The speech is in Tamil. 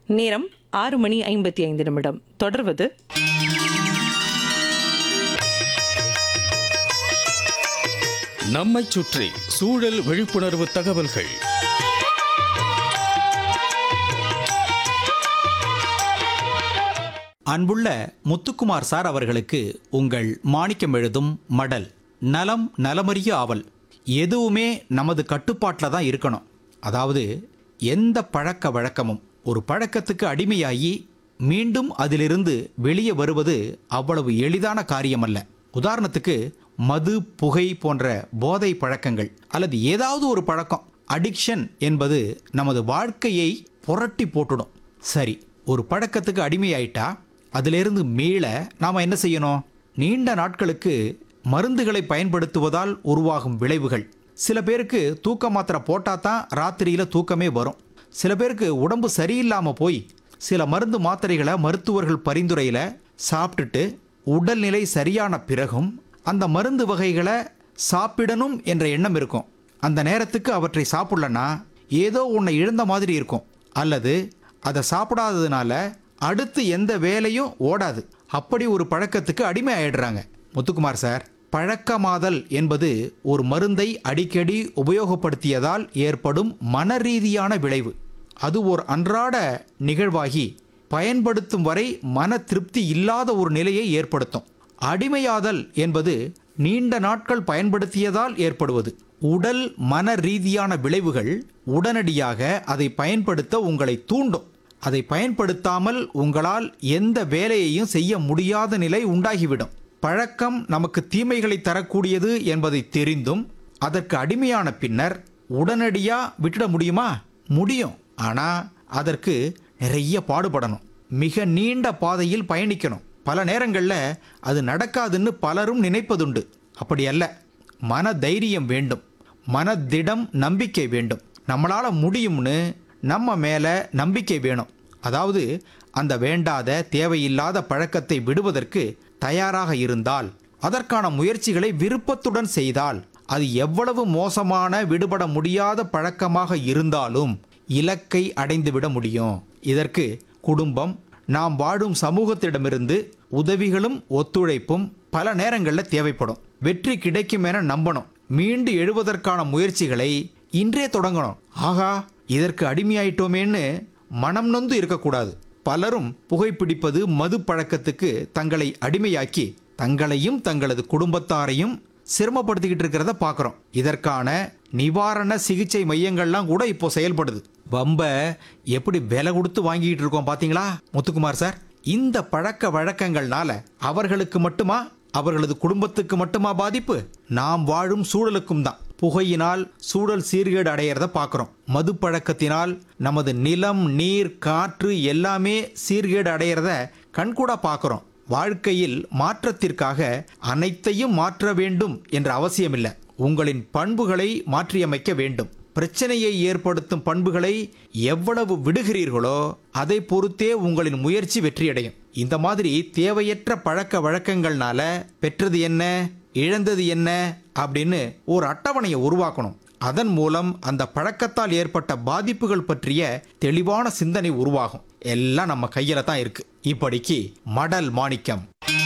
நேரம் ஆறு மணி ஐம்பத்தி ஐந்து நிமிடம் தொடர்வது நம்மைச் சுற்றி சூழல் விழிப்புணர்வு தகவல்கள் அன்புள்ள முத்துக்குமார் சார் அவர்களுக்கு உங்கள் மாணிக்கம் எழுதும் மடல் நலம் நலமறிய ஆவல் எதுவுமே நமது கட்டுப்பாட்டில் தான் இருக்கணும் அதாவது எந்த பழக்க வழக்கமும் ஒரு பழக்கத்துக்கு அடிமையாகி மீண்டும் அதிலிருந்து வெளியே வருவது அவ்வளவு எளிதான காரியமல்ல உதாரணத்துக்கு மது புகை போன்ற போதை பழக்கங்கள் அல்லது ஏதாவது ஒரு பழக்கம் அடிக்ஷன் என்பது நமது வாழ்க்கையை புரட்டி போட்டுடும் சரி ஒரு பழக்கத்துக்கு அடிமையாயிட்டா அதிலிருந்து மீள நாம் என்ன செய்யணும் நீண்ட நாட்களுக்கு மருந்துகளை பயன்படுத்துவதால் உருவாகும் விளைவுகள் சில பேருக்கு தூக்க மாத்திரை போட்டால் தான் ராத்திரியில் தூக்கமே வரும் சில பேருக்கு உடம்பு சரியில்லாமல் போய் சில மருந்து மாத்திரைகளை மருத்துவர்கள் பரிந்துரையில் சாப்பிட்டுட்டு உடல்நிலை சரியான பிறகும் அந்த மருந்து வகைகளை சாப்பிடணும் என்ற எண்ணம் இருக்கும் அந்த நேரத்துக்கு அவற்றை சாப்பிடலன்னா ஏதோ உன்னை இழந்த மாதிரி இருக்கும் அல்லது அதை சாப்பிடாததுனால அடுத்து எந்த வேலையும் ஓடாது அப்படி ஒரு பழக்கத்துக்கு அடிமை ஆயிடுறாங்க முத்துக்குமார் சார் பழக்கமாதல் என்பது ஒரு மருந்தை அடிக்கடி உபயோகப்படுத்தியதால் ஏற்படும் மனரீதியான விளைவு அது ஒரு அன்றாட நிகழ்வாகி பயன்படுத்தும் வரை மன திருப்தி இல்லாத ஒரு நிலையை ஏற்படுத்தும் அடிமையாதல் என்பது நீண்ட நாட்கள் பயன்படுத்தியதால் ஏற்படுவது உடல் மன ரீதியான விளைவுகள் உடனடியாக அதை பயன்படுத்த உங்களை தூண்டும் அதை பயன்படுத்தாமல் உங்களால் எந்த வேலையையும் செய்ய முடியாத நிலை உண்டாகிவிடும் பழக்கம் நமக்கு தீமைகளை தரக்கூடியது என்பதை தெரிந்தும் அதற்கு அடிமையான பின்னர் உடனடியா விட்டுட முடியுமா முடியும் ஆனா அதற்கு நிறைய பாடுபடணும் மிக நீண்ட பாதையில் பயணிக்கணும் பல நேரங்களில் அது நடக்காதுன்னு பலரும் நினைப்பதுண்டு அப்படி அல்ல மன தைரியம் வேண்டும் மனதிடம் நம்பிக்கை வேண்டும் நம்மளால முடியும்னு நம்ம மேல நம்பிக்கை வேணும் அதாவது அந்த வேண்டாத தேவையில்லாத பழக்கத்தை விடுவதற்கு தயாராக இருந்தால் அதற்கான முயற்சிகளை விருப்பத்துடன் செய்தால் அது எவ்வளவு மோசமான விடுபட முடியாத பழக்கமாக இருந்தாலும் இலக்கை அடைந்துவிட முடியும் இதற்கு குடும்பம் நாம் வாழும் சமூகத்திடமிருந்து உதவிகளும் ஒத்துழைப்பும் பல நேரங்களில் தேவைப்படும் வெற்றி கிடைக்கும் என நம்பணும் மீண்டு எழுவதற்கான முயற்சிகளை இன்றே தொடங்கணும் ஆகா இதற்கு அடிமையாயிட்டோமேன்னு மனம் நொந்து இருக்கக்கூடாது பலரும் புகைப்பிடிப்பது மது பழக்கத்துக்கு தங்களை அடிமையாக்கி தங்களையும் தங்களது குடும்பத்தாரையும் சிரமப்படுத்திக்கிட்டு இருக்கிறத பார்க்குறோம் இதற்கான நிவாரண சிகிச்சை மையங்கள்லாம் கூட இப்போ செயல்படுது வம்ப எப்படி விலை கொடுத்து வாங்கிட்டு இருக்கோம் பாத்தீங்களா முத்துக்குமார் சார் இந்த பழக்க வழக்கங்கள்னால அவர்களுக்கு மட்டுமா அவர்களது குடும்பத்துக்கு மட்டுமா பாதிப்பு நாம் வாழும் சூழலுக்கும் தான் புகையினால் சூழல் சீர்கேடு அடையிறத பார்க்குறோம் மது பழக்கத்தினால் நமது நிலம் நீர் காற்று எல்லாமே சீர்கேடு அடையிறத கண்கூடா பார்க்குறோம் வாழ்க்கையில் மாற்றத்திற்காக அனைத்தையும் மாற்ற வேண்டும் என்ற அவசியமில்லை உங்களின் பண்புகளை மாற்றியமைக்க வேண்டும் பிரச்சனையை ஏற்படுத்தும் பண்புகளை எவ்வளவு விடுகிறீர்களோ அதை பொறுத்தே உங்களின் முயற்சி வெற்றியடையும் இந்த மாதிரி தேவையற்ற பழக்க வழக்கங்கள்னால பெற்றது என்ன இழந்தது என்ன அப்படின்னு ஒரு அட்டவணையை உருவாக்கணும் அதன் மூலம் அந்த பழக்கத்தால் ஏற்பட்ட பாதிப்புகள் பற்றிய தெளிவான சிந்தனை உருவாகும் எல்லாம் நம்ம கையில தான் இருக்கு இப்படிக்கு மடல் மாணிக்கம்